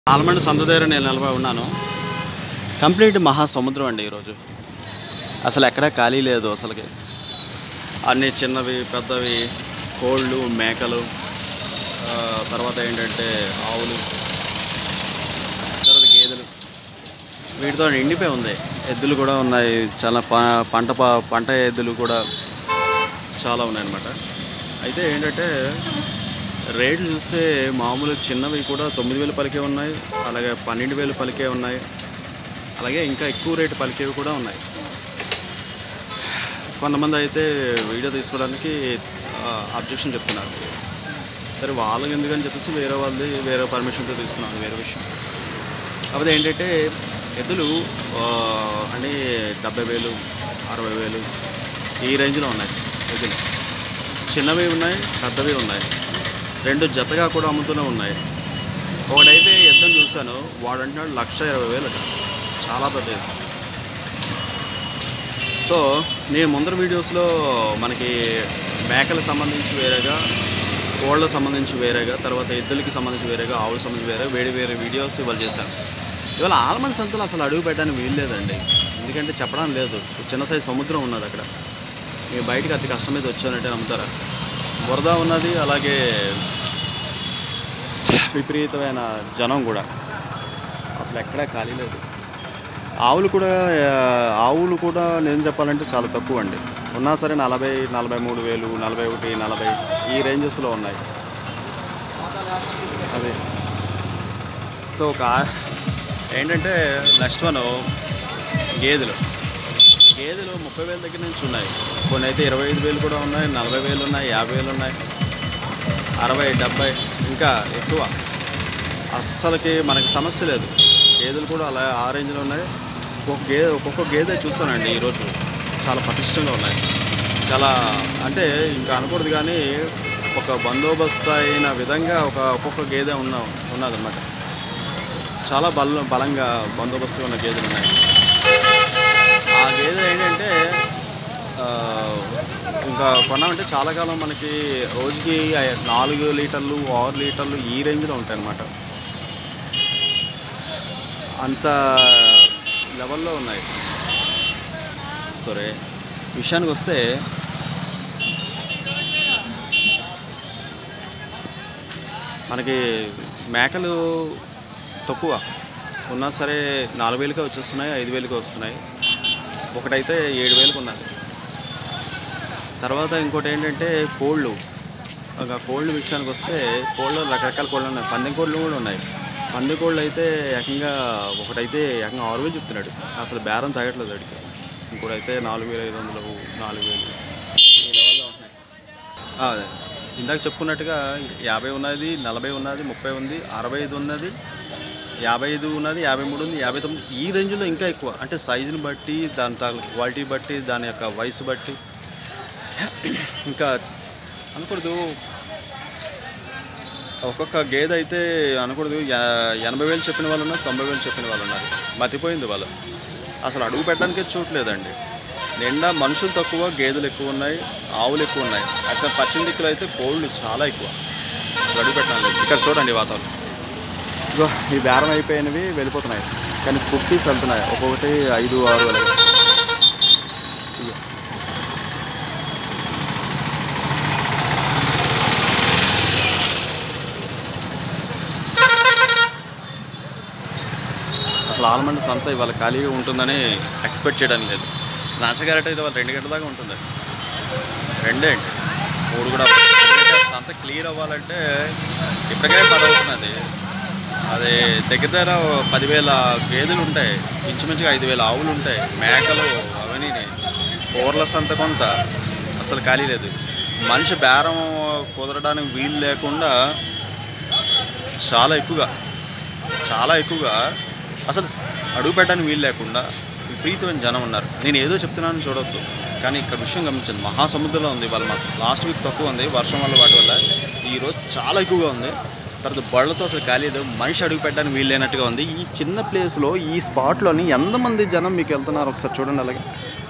Almond సంత దగ్గర నేను నిలబడి ఉన్నాను కంప్లీట్ మహాసముద్రం అండి ఈరోజు అసలు ఎక్కడా ఖాళీ లేదు అసలుకి అన్ని చిన్నవి పెద్దవి కోళ్ళు మేకలు ఆ, తర్వాత ఏంటంటే ఆవులు తర్వాత గేదెలు వీటితో నిండిపోయి ఉంది ఎద్దులు కూడా ఉన్నాయి చాలా ప- పంట ప- పంట ఎద్దులు కూడా చాలా ఉన్నాయన్నమాట అయితే ఏంటంటే రేట్లు చూస్తే మామూలు చిన్నవి కూడా తొమ్మిది వేలు పలికే ఉన్నాయి అలాగే పన్నెండు వేలు పలికే ఉన్నాయి అలాగే ఇంకా ఎక్కువ రేటు పలికేవి కూడా ఉన్నాయి కొంతమంది అయితే వీడియో తీసుకోవడానికి అబ్జెక్షన్ చెప్తున్నారు సరే వాళ్ళకి ఎందుకని చెప్పేసి వేరే వాళ్ళది వేరే పర్మిషన్తో తీసుకున్నాను వేరే విషయం కాకపోతే ఏంటంటే ఎద్దులు ఆ, అంటే డెబ్బై వేలు అరవై వేలు ఈ రేంజ్లో ఉన్నాయి ఎద్దులు చిన్నవి ఉన్నాయి పెద్దవి ఉన్నాయి రెండు జతగా కూడా అమ్ముతూనే ఉన్నాయి ఒకటైతే ఎద్దని చూశాను వాడు అంటున్నాడు లక్ష ఇరవై వేలు అట. చాలా పెద్ద ఎద్దు సో నేను ముందర వీడియోస్లో మనకి మేకలకు సంబంధించి వేరేగా కోళ్ళకు సంబంధించి వేరేగా తర్వాత ఎద్దులకి సంబంధించి వేరేగా ఆవులకు సంబంధించి వేరే వేరే వేరే వీడియోస్ ఇవాళ చేశాను ఇవాళ ఆల్మండ్ సంతలో అసలు అడుగు పెట్టడానికి వీల్లేదండి ఎందుకంటే చెప్పడం లేదు చిన్న సైజు సముద్రం ఉన్నది అక్కడ మేము బయటికి అతి కష్టం మీద వచ్చానంటే నమ్ముతారా బురద ఉన్నది అలాగే విపరీతమైన జనం కూడా అసలు ఎక్కడా ఖాళీ లేదు ఆవులు కూడా ఆ, ఆవులు కూడా నేను చెప్పాలంటే చాలా తక్కువ అండి ఉన్నా సరే నలభై నలభై మూడు వేలు నలభై ఒకటి నలభై ఈ రేంజెస్లో ఉన్నాయి అదే సో ఒక ఏంటంటే నెక్స్ట్ వన్ గేదెలు గేదెలు ముప్పై వేల దగ్గర నుంచి ఉన్నాయి కొన్ని అయితే ఇరవై ఐదు వేలు కూడా ఉన్నాయి నలభై వేలు ఉన్నాయి యాభై వేలు ఉన్నాయి అరవై డెబ్బై ఇంకా ఎక్కువ అస్సలకి మనకి సమస్య లేదు గేదెలు కూడా అలా ఆ రేంజ్లో ఉన్నాయి ఒక్కొక్క గేదె ఒక్కొక్క గేదె చూస్తానండి ఈరోజు చాలా పటిష్టంగా ఉన్నాయి చాలా అంటే ఇంకా అనకూడదు కానీ ఒక బందోబస్తు అయిన విధంగా ఒక ఒక్కొక్క గేదె ఉన్న ఉన్నదన్నమాట చాలా బల బలంగా బందోబస్తుగా ఉన్న గేదెలు ఉన్నాయి ఆ గేదె ఏంటంటే ఆ, ఇంకా కొన్నామంటే చాలా కాలం మనకి రోజుకి ఐ- నాలుగు లీటర్లు ఆరు లీటర్లు ఈ రేంజ్లో ఉంటాయి అన్నమాట అంత లెవెల్లో ఉన్నాయి సరే విషయానికి వస్తే మనకి మేకలు తక్కువ ఉన్నా సరే నాలుగు వేలకే వచ్చేస్తున్నాయి ఐదు వేలకే వస్తున్నాయి ఒకటైతే ఏడు వేలకు ఉన్నది తర్వాత ఇంకోటి ఏంటంటే కోళ్ళు ఒక కోళ్ళ విషయానికి వస్తే కోళ్ళు రకరకాల కోళ్ళు ఉన్నాయి పందెం కోళ్ళు కూడా ఉన్నాయి పందెం కోళ్ళు అయితే ఏకంగా ఒకటైతే ఏకంగా ఆరు వేలు చెప్తున్నాడు అసలు బేరం తగ్గట్లేదు వాడికి ఇంకోటైతే నాలుగు వేల ఐదు వందలు నాలుగు వేలు ఈ లెవెల్లో ఉంటున్నాయి ఆ, అదే ఇందాక చెప్పుకున్నట్టుగా యాభై ఉన్నది నలభై ఉన్నది ముప్పై ఉంది అరవై ఐదు ఉన్నది యాభై ఐదు ఉన్నది యాభై మూడు ఉంది యాభై తొమ్మిది ఈ రేంజ్లో ఇంకా ఎక్కువ అంటే సైజుని బట్టి దాని తాలూకు క్వాలిటీ బట్టి దాని యొక్క వయసు బట్టి ఇంకా అనకూడదు ఒక్కొక్క గేదె అయితే అనకూడదు ఎ- ఎనభై వేలు చెప్పిన వాళ్ళు ఉన్నారు తొంభై వేలు చెప్పిన వాళ్ళు ఉన్నారు మతిపోయింది వాళ్ళు అసలు అడుగు పెట్టడానికే చూడలేదండి నిండా మనుషులు తక్కువ గేదెలు ఎక్కువ ఉన్నాయి ఆవులు ఎక్కువ ఉన్నాయి అసలు పశ్చిమ దిక్కులు అయితే కోళ్ళు చాలా ఎక్కువ అసలు అడుగు పెట్టడం లేదు ఇక్కడ చూడండి వాతావరణం ఇగో ఈ బేరం అయిపోయినవి వెళ్ళిపోతున్నాయి కానీ కుక్కీస్ వెళ్తున్నాయి ఒక్కొక్కటి ఐదు ఆరు అలాగే ఇగో. అసలు ఆల్మండ్ సంత ఇవాళ ఖాళీగా ఉంటుందని ఎక్స్పెక్ట్ చేయడానికి లేదు నాచగారట అయితే ఇవాళ రెండు గంటల దాకా ఉంటుంది రెండే అండి మూడు కూడా ఎందుకంటే ఆ సంత క్లియర్ అవ్వాలంటే ఇప్పటికే పది అవుతున్నది అది దగ్గర దగ్గర పదివేల గేదెలు ఉంటాయి ఇంచుమించుగా ఐదు వేల ఆవులు ఉంటాయి మేకలు అవన్నీ కూరల సంత కొంత అసలు ఖాళీ లేదు మనిషి బేరం కుదరడానికి వీలు లేకుండా చాలా ఎక్కువగా చాలా ఎక్కువగా అసలు అడుగు పెట్టడానికి వీలు లేకుండా విపరీతమైన జనం ఉన్నారు నేను ఏదో చెప్తున్నాను చూడొద్దు కానీ ఇక్కడ విషయం గమనించండి మహాసముద్రంలో ఉంది వాళ్ళ మాకు లాస్ట్ వీక్ తక్కువ ఉంది వర్షం వల్ల వాటి వల్ల ఈరోజు చాలా ఎక్కువగా ఉంది తర్వాత బళ్ళతో అసలు ఖాళీ లేదు మనిషి అడుగు పెట్టడానికి వీలు లేనట్టుగా ఉంది ఈ చిన్న ప్లేస్లో ఈ స్పాట్లోని ఎంతమంది జనం మీకు వెళ్తున్నారు ఒకసారి చూడండి అలాగే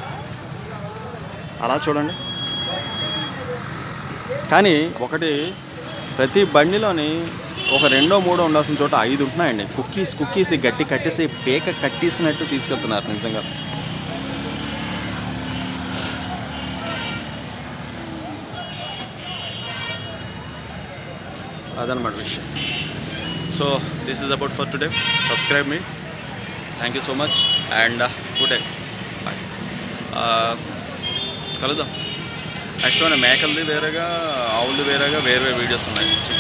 అలా చూడండి కానీ ఒకటి ప్రతి బండిలోని ఒక రెండో మూడో ఉండాల్సిన చోట ఐదు ఉంటున్నాయండి కుక్కీస్ కుక్కీస్ గట్టి కట్టేసి పేక కట్టేసినట్టు తీసుకెళ్తున్నారు నిజంగా అదనమాట విషయం so this is about for today subscribe మీ thank you so much and good day bye కలుద్దాం నెక్స్ట్ మన మేకలది వేరేగా ఆవులది వేరేగా వేరే వేరే వీడియోస్ ఉన్నాయి